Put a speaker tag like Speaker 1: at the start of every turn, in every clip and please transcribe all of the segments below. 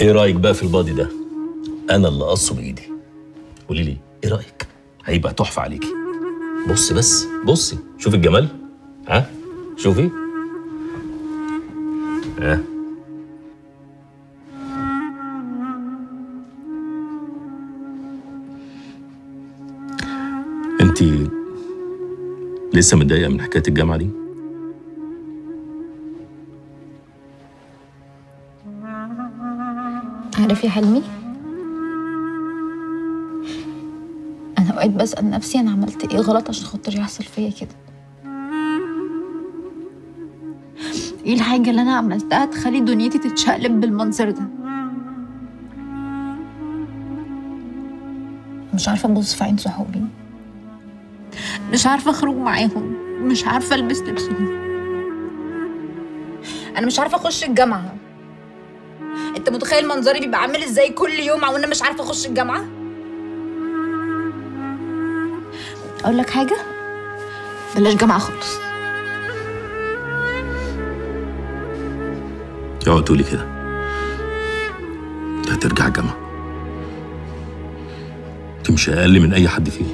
Speaker 1: ايه رايك بقى في البادي ده انا اللي قصه بايدي قولي لي ايه رايك هيبقى تحفه عليكي بصي بس بصي شوفي الجمال ها شوفي ها انت لسه متضايقه من حكايه الجامعه دي
Speaker 2: عارف يا حلمي انا اوقات بسال نفسي انا عملت ايه غلط عشان خاطر يحصل فيا كده ايه الحاجه اللي انا عملتها تخلي دنيتي تتشقلب بالمنظر ده مش عارفه ابص في عين صحابي مش عارفه اخرج معاهم مش عارفه البس لبسهم انا مش عارفه اخش الجامعه انت متخيل منظري بيبقى عامل ازاي كل يوم وانا مش عارفه اخش الجامعه اقول لك حاجه بلاش جامعه خالص
Speaker 1: اوعي تقولي كده ده هترجع الجامعه انت مش اقل من اي حد فيه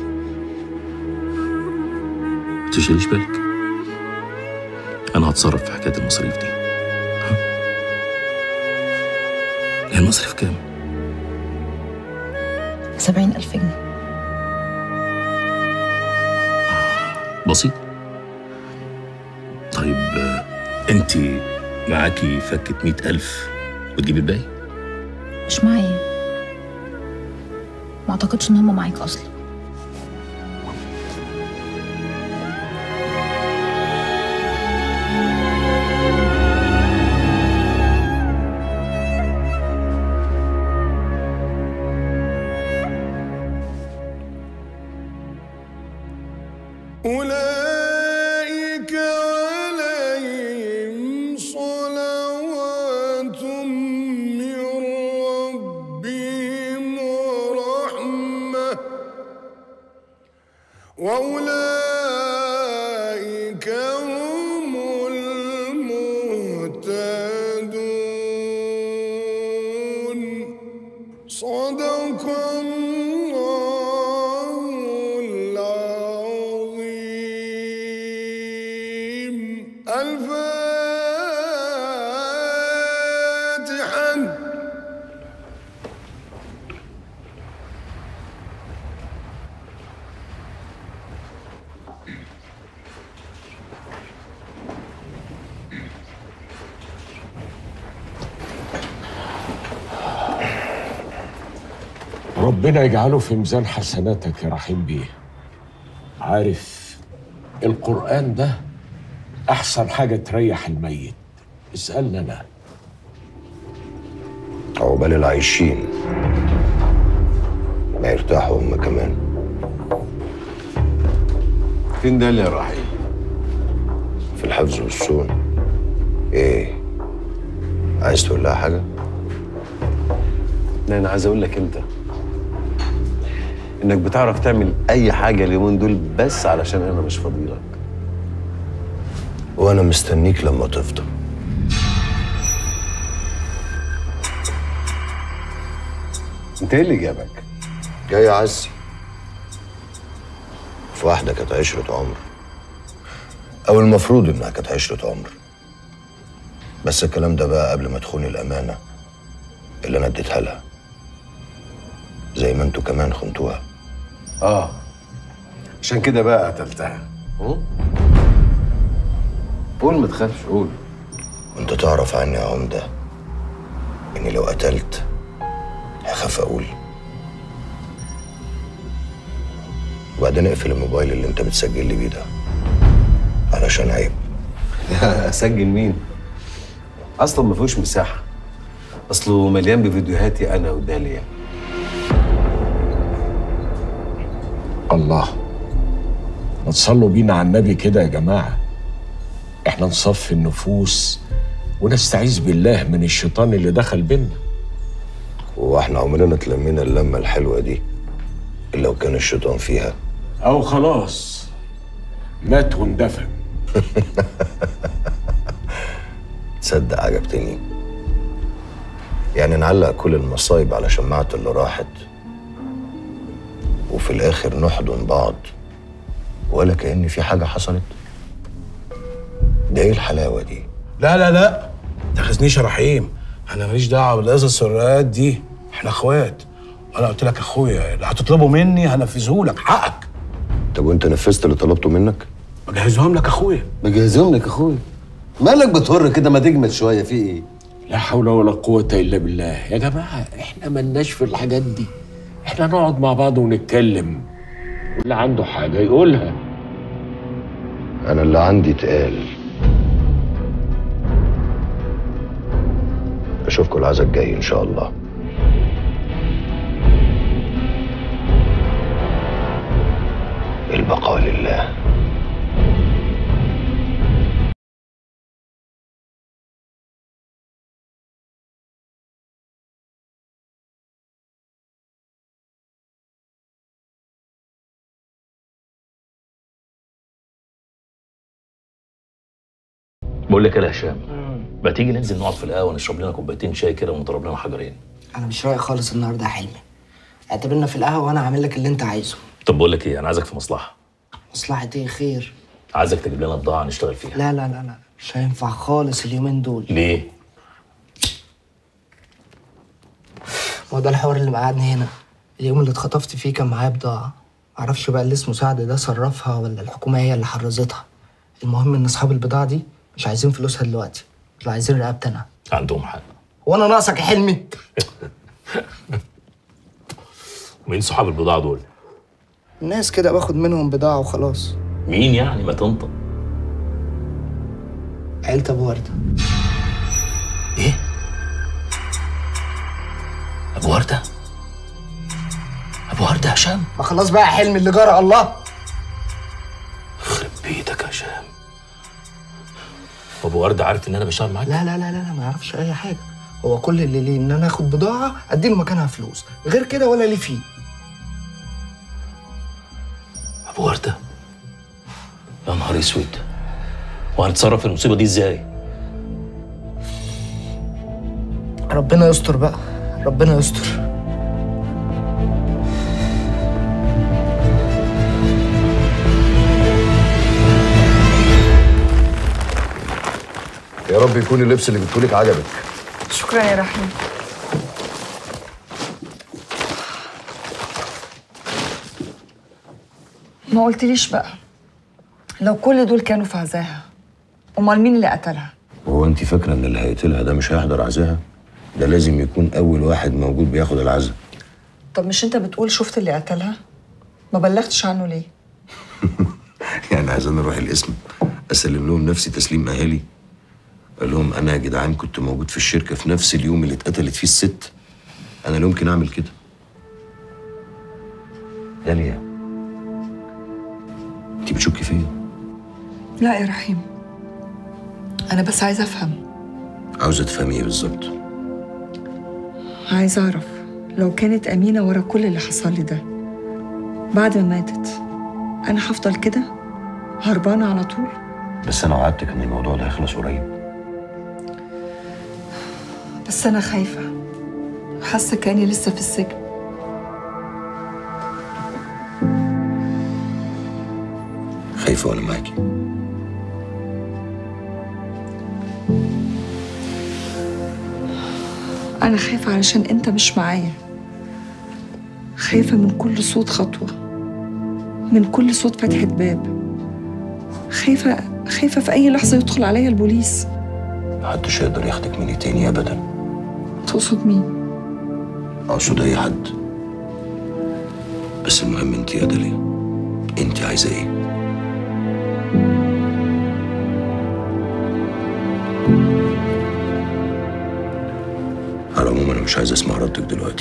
Speaker 1: ما تشيليش بالك انا هتصرف في حكايه المصاريف دي ها؟ هي المصاريف كام
Speaker 2: سبعين ألف جنيه
Speaker 1: بسيط طيب آه، انت معاكي فكة مئة ألف وتجيبي الباقي
Speaker 2: مش معايا ما اعتقدش ان هم معاك اصلا
Speaker 3: أولئك عليهم صلوات من ربهم ورحمة وأولئك هم المهتدون صدق الله العظيم الفاتحة
Speaker 4: ربنا يجعله في ميزان حسناتك يا رحيم بيه عارف القرآن ده أحسن حاجة تريح الميت اسألنا أنا
Speaker 5: عقبال العايشين ما يرتاحوا هم كمان
Speaker 6: فين ده يا رحيم
Speaker 5: في الحفظ والصون ايه عايز تقول لها حاجة؟
Speaker 6: لا انا عايز اقول لك انت انك بتعرف تعمل اي حاجه اليومين دول بس علشان انا مش فاضيلك
Speaker 5: وانا مستنيك لما تفضى
Speaker 6: انت ايه اللي جابك
Speaker 5: جاي عزي في واحدة كانت عشرة عمر أو المفروض إنها كانت عشرة عمر بس الكلام ده بقى قبل ما تخوني الأمانة اللي أنا اديتها لها زي ما انتوا كمان خنتوها
Speaker 6: اه عشان كده بقى قتلتها م? قول ما تخافش قول
Speaker 5: وانت تعرف عني يا عمدة إني لو قتلت هخاف أقول وبعدين اقفل الموبايل اللي انت بتسجل لي بيه ده علشان عيب
Speaker 6: اسجل مين اصلا ما فيهوش مساحه اصله مليان بفيديوهاتي انا وداليا
Speaker 4: الله ما تصلوا بينا على النبي كده يا جماعة احنا نصفي النفوس ونستعيذ بالله من الشيطان اللي دخل بينا
Speaker 5: هو احنا عمرنا اتلمينا اللمة الحلوة دي إلا لو كان الشيطان فيها
Speaker 4: أو خلاص مات واندفن
Speaker 5: تصدق عجبتني يعني نعلق كل المصايب على شماعة اللي راحت وفي الآخر نحضن بعض ولا كأن في حاجة حصلت ده ايه الحلاوة دي؟
Speaker 7: لا لا لا تاخذنيش يا رحيم انا ماليش دعوه بالقصص والروايات دي احنا اخوات وانا قلت لك اخويا اللي هتطلبه مني هنفذه لك حقك
Speaker 5: طب وانت نفذت اللي طلبته منك؟
Speaker 7: بجهزهم لك اخويا
Speaker 6: بجهزهم لك اخويا مالك بتهر كده ما تجمد شويه في ايه
Speaker 4: لا حول ولا قوة إلا بالله يا جماعة إحنا ملناش في الحاجات دي إحنا نقعد مع بعض ونتكلم واللي عنده حاجة يقولها
Speaker 5: أنا اللي عندي اتقال أشوفكم العزا الجاي إن شاء الله البقاء لله
Speaker 1: بقول لك يا هشام ما تيجي ننزل نقعد في القهوه نشرب لنا كوبايتين شاي كده ونضرب لنا حجرين
Speaker 8: انا مش رايق خالص النهارده يا حلمي اعتبرنا في القهوه وانا هعمل لك اللي انت عايزه
Speaker 1: طب بقول لك ايه انا عايزك في مصلحه
Speaker 8: مصلحه ايه خير
Speaker 1: عايزك تجيب لنا بضاعه نشتغل فيها
Speaker 8: لا لا لا لا مش هينفع خالص اليومين دول
Speaker 1: ليه
Speaker 8: ما هو ده الحوار اللي مقعدني هنا اليوم اللي اتخطفت فيه كان معايا بضاعه معرفش بقى اللي اسمه سعد ده صرفها ولا الحكومه هي اللي حرزتها المهم ان اصحاب البضاعه دي مش عايزين فلوسها دلوقتي دول عايزين رقبتي انا
Speaker 1: عندهم حق
Speaker 8: وانا ناقصك يا حلمي
Speaker 1: مين صحاب البضاعه دول
Speaker 8: الناس كده باخد منهم بضاعه وخلاص
Speaker 1: مين يعني ما تنطق
Speaker 8: عيلة ابو ورده
Speaker 1: ايه ابو ورده ابو ورده يا هشام
Speaker 8: ما خلاص بقى يا حلمي اللي جرى الله
Speaker 1: يخرب بيتك يا هشام ابو ورده عارف ان انا بشتغل معاك
Speaker 8: لا لا لا لا ما يعرفش اي حاجه هو كل اللي ليه ان انا اخد بضاعه اديله مكانها فلوس غير كده ولا ليه فيه
Speaker 1: ابو ورده يا نهار اسود وهنتصرف في المصيبه دي ازاي
Speaker 8: ربنا يستر بقى ربنا يستر
Speaker 5: يا رب يكون اللبس اللي جبتهولك عجبك
Speaker 9: شكرا يا رحيم ما قلتليش بقى لو كل دول كانوا في عزاها امال مين اللي قتلها
Speaker 5: هو انت فاكره ان اللي هيقتلها ده مش هيحضر عزاها ده لازم يكون اول واحد موجود بياخد العزا
Speaker 9: طب مش انت بتقول شفت اللي قتلها ما بلغتش عنه ليه
Speaker 5: يعني عايزين اروح القسم اسلم لهم نفسي تسليم اهالي قال لهم انا يا جدعان كنت موجود في الشركه في نفس اليوم اللي اتقتلت فيه الست انا لا يمكن اعمل كده داليا انت بتشكي فيا
Speaker 9: لا يا رحيم انا بس عايزه افهم
Speaker 5: عاوزه تفهمي ايه بالظبط
Speaker 9: عايزه اعرف لو كانت امينه ورا كل اللي حصل لي ده بعد ما ماتت انا هفضل كده هربانه على طول
Speaker 5: بس انا وعدتك ان الموضوع ده هيخلص قريب
Speaker 9: بس انا خايفه حاسه كاني لسه في السجن
Speaker 5: خايفه وانا معاكي
Speaker 9: أنا خايفة علشان أنت مش معايا خايفة من كل صوت خطوة من كل صوت فتحة باب خايفة خايفة في أي لحظة يدخل عليا البوليس
Speaker 5: محدش يقدر ياخدك مني تاني ابدا
Speaker 9: تقصد مين؟
Speaker 5: اقصد اي حد بس المهم انت يا داليا انت عايزه ايه على العموم انا مش عايز اسمع ردك دلوقتي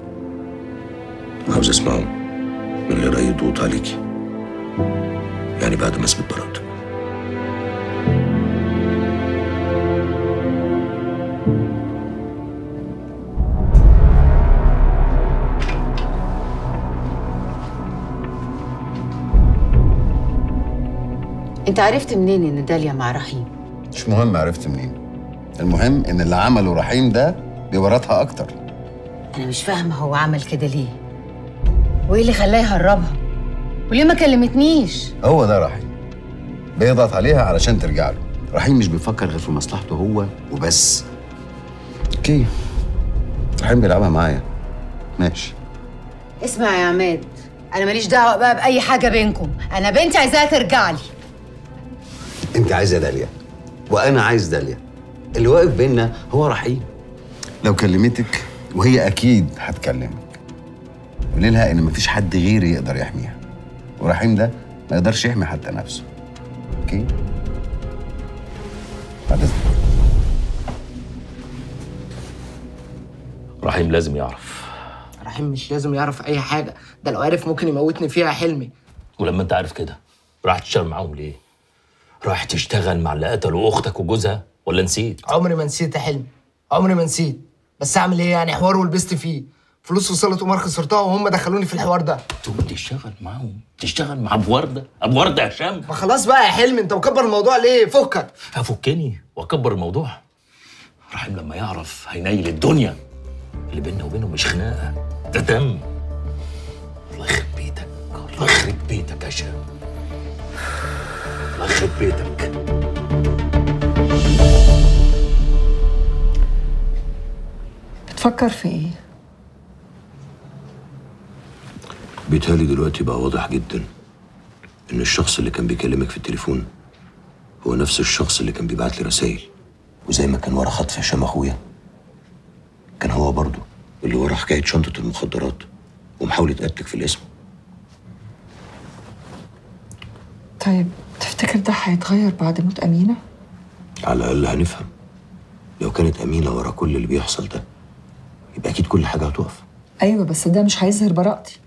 Speaker 5: عاوز اسمعه من غير اي ضغوط عليكي يعني بعد ما اثبت براءتك
Speaker 10: انت عرفت منين ان داليا مع رحيم
Speaker 11: مش مهم عرفت منين المهم ان اللي عمله رحيم ده بيورطها اكتر
Speaker 10: انا مش فاهمه هو عمل كده ليه وايه اللي خلاه يهربها وليه ما كلمتنيش
Speaker 11: هو ده رحيم بيضغط عليها علشان ترجع له رحيم مش بيفكر غير في مصلحته هو وبس اوكي رحيم بيلعبها معايا ماشي
Speaker 10: اسمع يا عماد انا ماليش دعوه بقى باي حاجه بينكم انا بنتي عايزاها ترجع لي
Speaker 11: انت عايزه داليا وانا عايز داليا اللي واقف بينا هو رحيم لو كلمتك وهي اكيد هتكلمك قولي لها ان مفيش حد غيري يقدر يحميها ورحيم ده ما يقدرش يحمي حتى نفسه اوكي بعد اذنك
Speaker 1: رحيم لازم يعرف
Speaker 8: رحيم مش لازم يعرف اي حاجه ده لو عرف ممكن يموتني فيها حلمي
Speaker 1: ولما انت عارف كده راح تشتغل معاهم ليه؟ راح تشتغل مع اللي قتلوا اختك وجوزها ولا نسيت؟
Speaker 8: عمري ما نسيت يا حلمي عمري ما نسيت بس اعمل ايه يعني حوار ولبست فيه فلوس وصلت قمار خسرتها وهم دخلوني في الحوار ده
Speaker 1: تقوم تشتغل معاهم تشتغل مع ابو ورده ابو ورده يا هشام
Speaker 8: ما خلاص بقى يا حلمي انت مكبر الموضوع ليه فكك
Speaker 1: هفكني واكبر الموضوع رحيم لما يعرف هينيل الدنيا اللي بيننا وبينه مش خناقه ده دم الله يخرب بيتك الله يخرب بيتك يا هشام الله يخرب بيتك
Speaker 9: بتفكر في ايه؟
Speaker 5: بيتهيألي دلوقتي بقى واضح جدا إن الشخص اللي كان بيكلمك في التليفون هو نفس الشخص اللي كان بيبعت لي رسايل وزي ما كان ورا خطف هشام أخويا كان هو برضه اللي ورا حكاية شنطة المخدرات ومحاولة قتلك في الاسم
Speaker 9: طيب تفتكر ده هيتغير بعد موت أمينة؟
Speaker 5: على الأقل هنفهم لو كانت أمينة ورا كل اللي بيحصل ده يبقى أكيد كل حاجة هتقف
Speaker 9: أيوة بس ده مش هيظهر براءتي